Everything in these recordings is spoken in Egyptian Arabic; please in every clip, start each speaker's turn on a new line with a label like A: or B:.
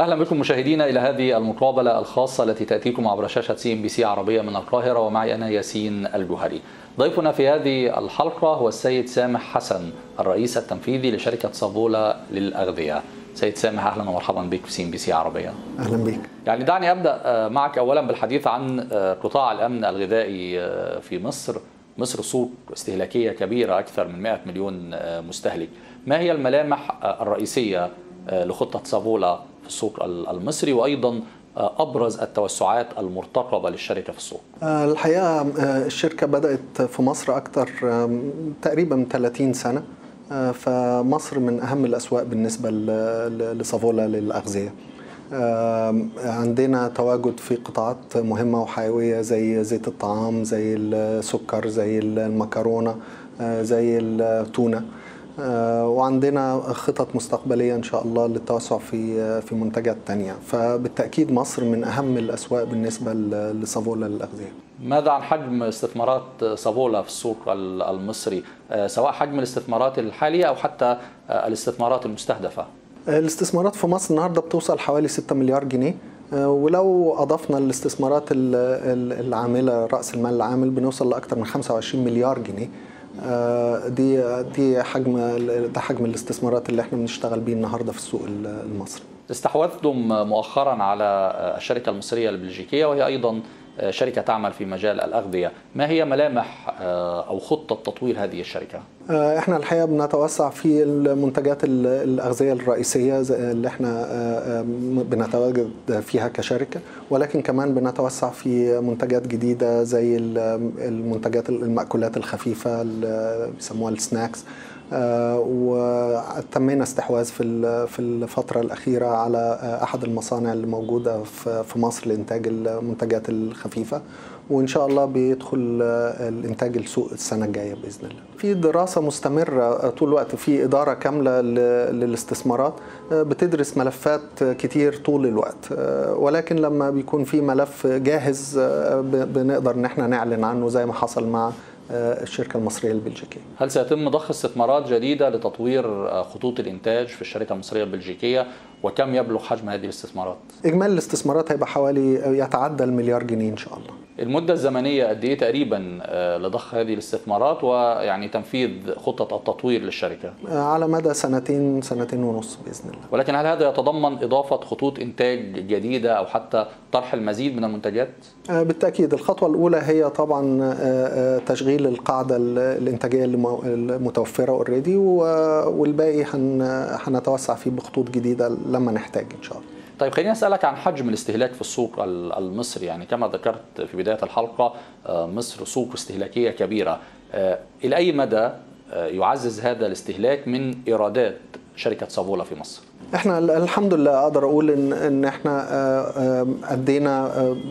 A: اهلا بكم مشاهدينا الى هذه المقابله الخاصه التي تاتيكم عبر شاشه سي ام بي سي عربيه من القاهره ومعي انا ياسين الجوهري. ضيفنا في هذه الحلقه هو السيد سامح حسن الرئيس التنفيذي لشركه صابولا للاغذيه. سيد سامح اهلا ومرحبا بك في سي ام بي سي عربيه.
B: اهلا بك.
A: يعني دعني ابدا معك اولا بالحديث عن قطاع الامن الغذائي في مصر. مصر سوق استهلاكيه كبيره اكثر من 100 مليون مستهلك. ما هي الملامح الرئيسيه لخطه صابولا في السوق المصري وايضا ابرز التوسعات المرتقبه للشركه في السوق؟
B: الحقيقه الشركه بدات في مصر اكثر تقريبا 30 سنه فمصر من اهم الاسواق بالنسبه لصافولا للاغذيه. عندنا تواجد في قطاعات مهمه وحيويه زي زيت الطعام زي السكر زي المكرونه زي التونه وعندنا خطط مستقبليه ان شاء الله للتوسع في في منتجات ثانيه فبالتاكيد مصر من اهم الاسواق بالنسبه لصافولا للاغذيه
A: ماذا عن حجم استثمارات صافولا في السوق المصري سواء حجم الاستثمارات الحاليه او حتى الاستثمارات المستهدفه
B: الاستثمارات في مصر النهارده بتوصل حوالي 6 مليار جنيه ولو اضفنا الاستثمارات العامله راس المال العامل بنوصل لاكثر من 25 مليار جنيه دي دي حجم ده حجم الاستثمارات اللي احنا بنشتغل بيه النهارده في السوق المصري.
A: استحوذتم مؤخرا على الشركه المصريه البلجيكيه وهي ايضا شركه تعمل في مجال الاغذيه، ما هي ملامح او خطه تطوير هذه الشركه؟
B: احنا الحقيقه بنتوسع في المنتجات الاغذيه الرئيسيه اللي احنا بنتواجد فيها كشركه ولكن كمان بنتوسع في منتجات جديده زي المنتجات المأكولات الخفيفه اللي بيسموها السناكس وتمينا استحواذ في في الفترة الأخيرة على أحد المصانع اللي موجودة في مصر لإنتاج المنتجات الخفيفة وإن شاء الله بيدخل الإنتاج السوق السنة الجاية بإذن الله. في دراسة مستمرة طول الوقت في إدارة كاملة للاستثمارات بتدرس ملفات كتير طول الوقت ولكن لما بيكون في ملف جاهز بنقدر إن احنا نعلن عنه زي ما حصل مع الشركه المصريه البلجيكيه.
A: هل سيتم ضخ استثمارات جديده لتطوير خطوط الانتاج في الشركه المصريه البلجيكيه وكم يبلغ حجم هذه الاستثمارات؟
B: اجمالي الاستثمارات هيبقى حوالي يتعدى المليار جنيه ان شاء الله.
A: المده الزمنيه قد ايه تقريبا لضخ هذه الاستثمارات ويعني تنفيذ خطه التطوير للشركه؟
B: على مدى سنتين سنتين ونص باذن الله.
A: ولكن هل هذا يتضمن اضافه خطوط انتاج جديده او حتى طرح المزيد من المنتجات؟
B: بالتاكيد الخطوه الاولى هي طبعا تشغيل القاعده الانتاجيه المتوفره اوريدي والباقي هنتوسع فيه بخطوط جديده لما نحتاج ان شاء الله.
A: طيب خليني اسالك عن حجم الاستهلاك في السوق المصري يعني كما ذكرت في بدايه الحلقه مصر سوق استهلاكيه كبيره الى اي مدى يعزز هذا الاستهلاك من ايرادات شركه صابولا في مصر؟
B: احنا الحمد لله اقدر اقول ان ان احنا ادينا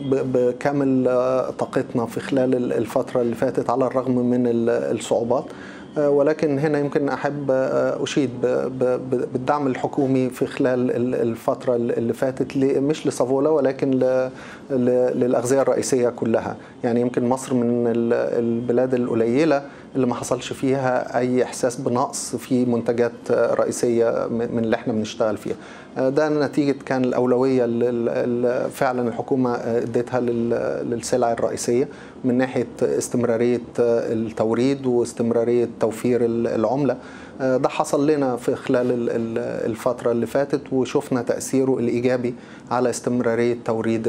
B: بكامل طاقتنا في خلال الفتره اللي فاتت على الرغم من الصعوبات ولكن هنا يمكن احب اشيد بالدعم الحكومي في خلال الفتره اللي فاتت مش لصافولا ولكن للاغذيه الرئيسيه كلها يعني يمكن مصر من البلاد القليله اللي ما حصلش فيها اي احساس بنقص في منتجات رئيسيه من اللي احنا بنشتغل فيها ده نتيجه كان الاولويه اللي فعلا الحكومه اديتها للسلع الرئيسيه من ناحيه استمراريه التوريد واستمراريه توفير العمله ده حصل لنا في خلال الفترة اللي فاتت وشفنا تأثيره الإيجابي على استمرارية توريد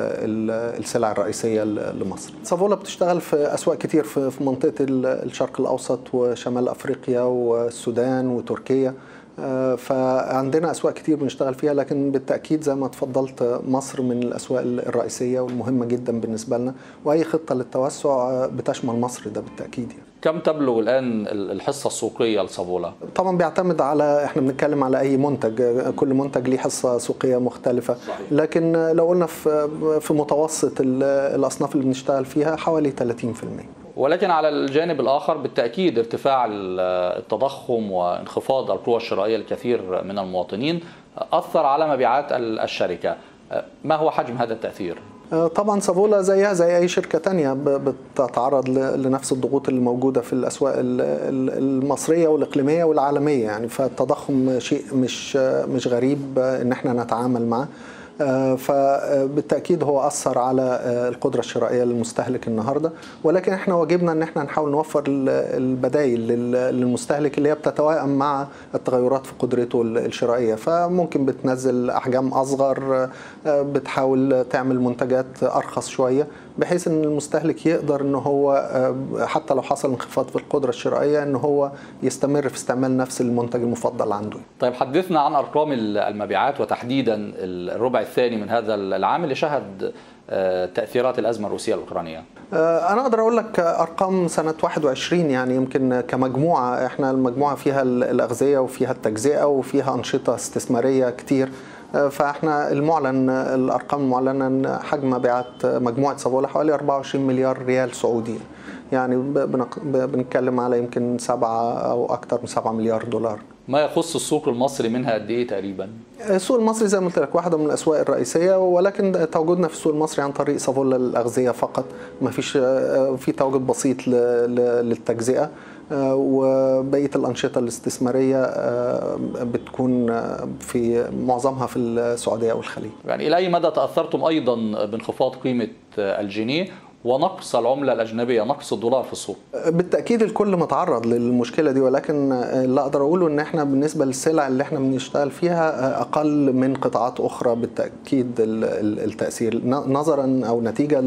B: السلع الرئيسية لمصر صافولا بتشتغل في أسواق كتير في منطقة الشرق الأوسط وشمال أفريقيا والسودان وتركيا فعندنا اسواق كتير بنشتغل فيها لكن بالتاكيد زي ما اتفضلت مصر من الاسواق الرئيسيه والمهمه جدا بالنسبه لنا واي خطه للتوسع بتشمل مصر ده بالتاكيد يعني.
A: كم تبلغ الان الحصه السوقيه لصابولا؟
B: طبعا بيعتمد على احنا بنتكلم على اي منتج كل منتج ليه حصه سوقيه مختلفه صحيح. لكن لو قلنا في في متوسط الاصناف اللي بنشتغل فيها حوالي 30%
A: ولكن على الجانب الاخر بالتاكيد ارتفاع التضخم وانخفاض القوى الشرائيه لكثير من المواطنين اثر على مبيعات الشركه ما هو حجم هذا التاثير
B: طبعا سافولا زيها زي اي شركه تانية بتتعرض لنفس الضغوط اللي موجوده في الاسواق المصريه والاقليميه والعالميه يعني فالتضخم شيء مش مش غريب ان احنا نتعامل معه فبالتاكيد هو اثر على القدره الشرائيه للمستهلك النهارده ولكن احنا واجبنا ان احنا نحاول نوفر البدائل للمستهلك اللي هي بتتوائم مع التغيرات في قدرته الشرائيه فممكن بتنزل احجام اصغر بتحاول تعمل منتجات ارخص شويه بحيث ان المستهلك يقدر ان هو حتى لو حصل انخفاض في القدره الشرائيه ان هو يستمر في استعمال نفس المنتج المفضل عنده.
A: طيب حدثنا عن ارقام المبيعات وتحديدا الربع الثاني من هذا العام اللي شهد تاثيرات الازمه الروسيه الاوكرانيه.
B: انا اقدر اقول لك ارقام سنه 21 يعني يمكن كمجموعه احنا المجموعه فيها الاغذيه وفيها التجزئه وفيها انشطه استثماريه كتير فاحنا المعلن الارقام المعلنه ان حجم مبيعات مجموعه سافولا حوالي 24 مليار ريال سعودي يعني بنتكلم على يمكن سبعة او اكثر من 7 مليار دولار
A: ما يخص السوق المصري منها قد ايه تقريبا؟
B: السوق المصري زي ما قلت لك واحده من الاسواق الرئيسيه ولكن تواجدنا في السوق المصري عن طريق سافولا الاغذيه فقط ما فيش في تواجد بسيط للتجزئه وبقيه الانشطه الاستثماريه بتكون في معظمها في السعوديه والخليج.
A: يعني الى اي مدى تاثرتم ايضا بانخفاض قيمه الجنيه ونقص العمله الاجنبيه نقص الدولار في السوق
B: بالتاكيد الكل متعرض للمشكله دي ولكن اللي اقدر اقوله ان احنا بالنسبه للسلع اللي احنا بنشتغل فيها اقل من قطاعات اخرى بالتاكيد التاثير نظرا او نتيجه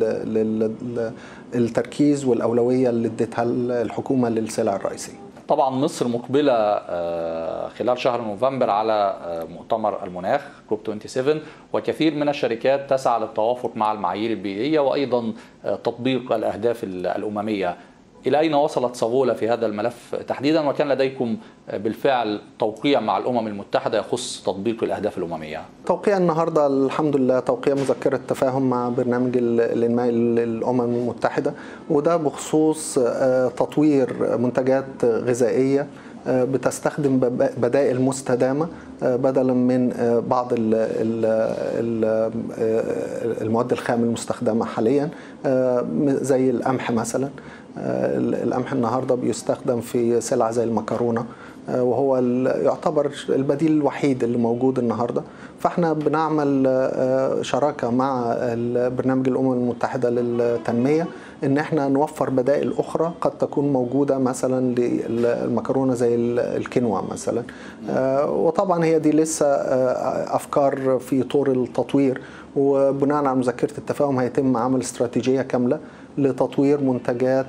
B: للتركيز والاولويه اللي ادتها الحكومه للسلع الرئيسيه
A: طبعا مصر مقبله خلال شهر نوفمبر على مؤتمر المناخ كوب 27 وكثير من الشركات تسعى للتوافق مع المعايير البيئيه وايضا تطبيق الاهداف الامميه الى اين وصلت سافولا في هذا الملف تحديدا وكان لديكم بالفعل توقيع مع الامم المتحده يخص تطبيق الاهداف الامميه
B: توقيع النهارده الحمد لله توقيع مذكره تفاهم مع برنامج الانماء للامم المتحده وده بخصوص تطوير منتجات غذائيه بتستخدم بدائل مستدامه بدلا من بعض المواد الخام المستخدمه حاليا زي القمح مثلا القمح النهارده بيستخدم في سلع زي المكرونه وهو يعتبر البديل الوحيد اللي موجود النهارده فاحنا بنعمل شراكه مع برنامج الامم المتحده للتنميه ان احنا نوفر بدائل اخرى قد تكون موجوده مثلا للمكرونه زي الكينوا مثلا وطبعا هي دي لسه افكار في طور التطوير وبناء على مذكره التفاهم هيتم عمل استراتيجيه كامله لتطوير منتجات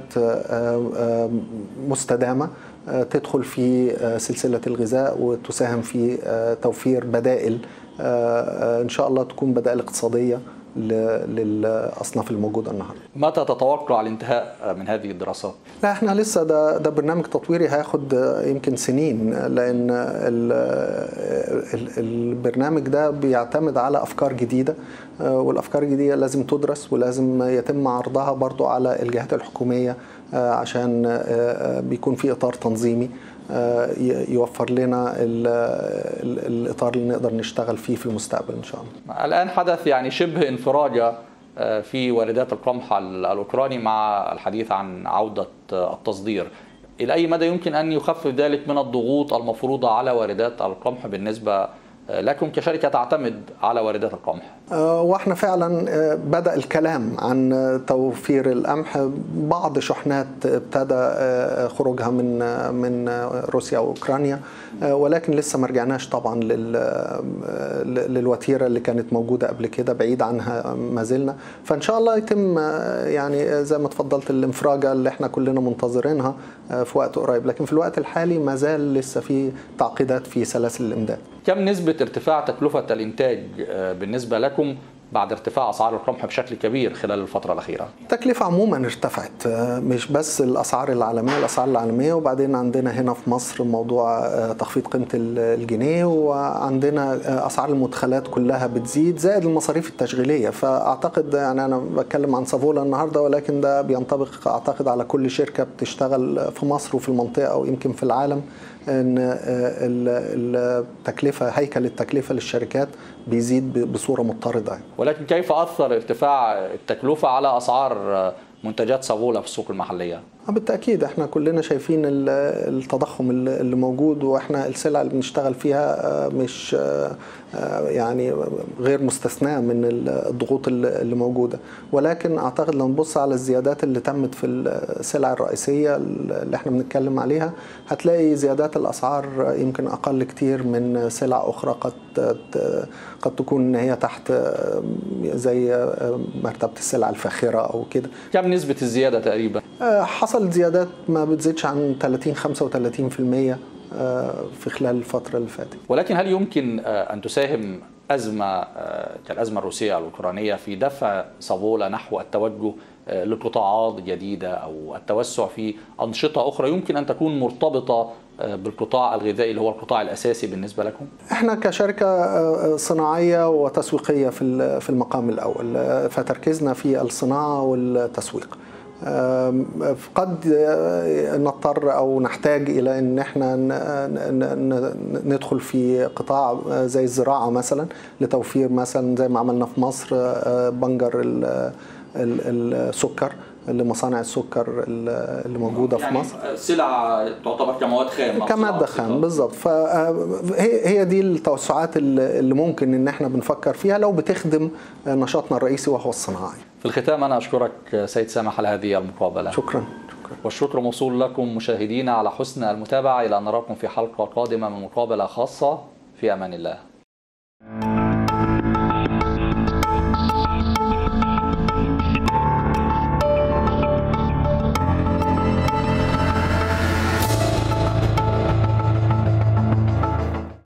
B: مستدامه تدخل في سلسله الغذاء وتساهم في توفير بدائل ان شاء الله تكون بدائل اقتصاديه للاصناف الموجوده النهارده.
A: متى تتوقع الانتهاء من هذه الدراسات؟
B: لا احنا لسه ده ده برنامج تطويري هياخد يمكن سنين لان البرنامج ده بيعتمد على افكار جديده والافكار الجديده لازم تدرس ولازم يتم عرضها برضو على الجهات الحكوميه عشان بيكون في اطار تنظيمي يوفر لنا الاطار اللي نقدر نشتغل فيه في المستقبل ان شاء
A: الله. الان حدث يعني شبه انفراجه في واردات القمح الاوكراني مع الحديث عن عوده التصدير. الى اي مدى يمكن ان يخفف ذلك من الضغوط المفروضه على واردات القمح بالنسبه لكم كشركة تعتمد على واردات القمح
B: واحنا فعلا بدأ الكلام عن توفير القمح بعض شحنات ابتدى خروجها من من روسيا واوكرانيا ولكن لسه ما رجعناش طبعا للوتيره اللي كانت موجوده قبل كده بعيد عنها ما زلنا فان شاء الله يتم يعني زي ما اتفضلت الانفراجه اللي احنا كلنا منتظرينها في وقت قريب لكن في الوقت الحالي ما زال لسه في تعقيدات في سلاسل الامداد
A: كم نسبه ارتفاع تكلفه الانتاج بالنسبه لكم بعد ارتفاع اسعار القمح بشكل كبير خلال الفتره الاخيره.
B: التكلفه عموما ارتفعت مش بس الاسعار العالميه، الاسعار العالميه وبعدين عندنا هنا في مصر موضوع تخفيض قيمه الجنيه وعندنا اسعار المدخلات كلها بتزيد زائد المصاريف التشغيليه فاعتقد يعني انا بتكلم عن سافولا النهارده ولكن ده بينطبق اعتقد على كل شركه بتشتغل في مصر وفي المنطقه او يمكن في العالم ان التكلفه هيكل التكلفه للشركات بيزيد بصوره مضطرده
A: ولكن كيف اثر ارتفاع التكلفه على اسعار منتجات صابوله في السوق المحليه؟
B: بالتاكيد احنا كلنا شايفين التضخم اللي موجود واحنا السلع اللي بنشتغل فيها مش يعني غير مستثناه من الضغوط اللي موجوده ولكن اعتقد لو نبص على الزيادات اللي تمت في السلع الرئيسيه اللي احنا بنتكلم عليها هتلاقي زيادات الاسعار يمكن اقل كتير من سلع اخرى قد قد تكون ان هي تحت زي مرتبه السلع الفاخره او كده
A: كم نسبه الزياده تقريبا
B: حصلت زيادات ما بتزيدش عن 30 35% في خلال الفترة اللي فاتت
A: ولكن هل يمكن أن تساهم أزمة كالأزمة الروسية الأوكرانية في دفع صابولا نحو التوجه لقطاعات جديدة أو التوسع في أنشطة أخرى يمكن أن تكون مرتبطة بالقطاع الغذائي اللي هو القطاع الأساسي بالنسبة لكم؟
B: احنا كشركة صناعية وتسويقية في المقام الأول فتركيزنا في الصناعة والتسويق قد نضطر او نحتاج الى ان احنا ندخل في قطاع زي الزراعه مثلا لتوفير مثلا زي ما عملنا في مصر بنجر السكر لمصانع السكر اللي موجوده
A: يعني
B: في مصر
A: سلع تعتبر كمواد خام
B: كماده خام بالظبط فهي هي دي التوسعات اللي ممكن ان احنا بنفكر فيها لو بتخدم نشاطنا الرئيسي وهو الصناعي
A: في الختام انا اشكرك سيد سامح على هذه المقابله
B: شكرا
A: والشكر موصول لكم مشاهدينا على حسن المتابعه الى ان نراكم في حلقه قادمه من مقابله خاصه في امان الله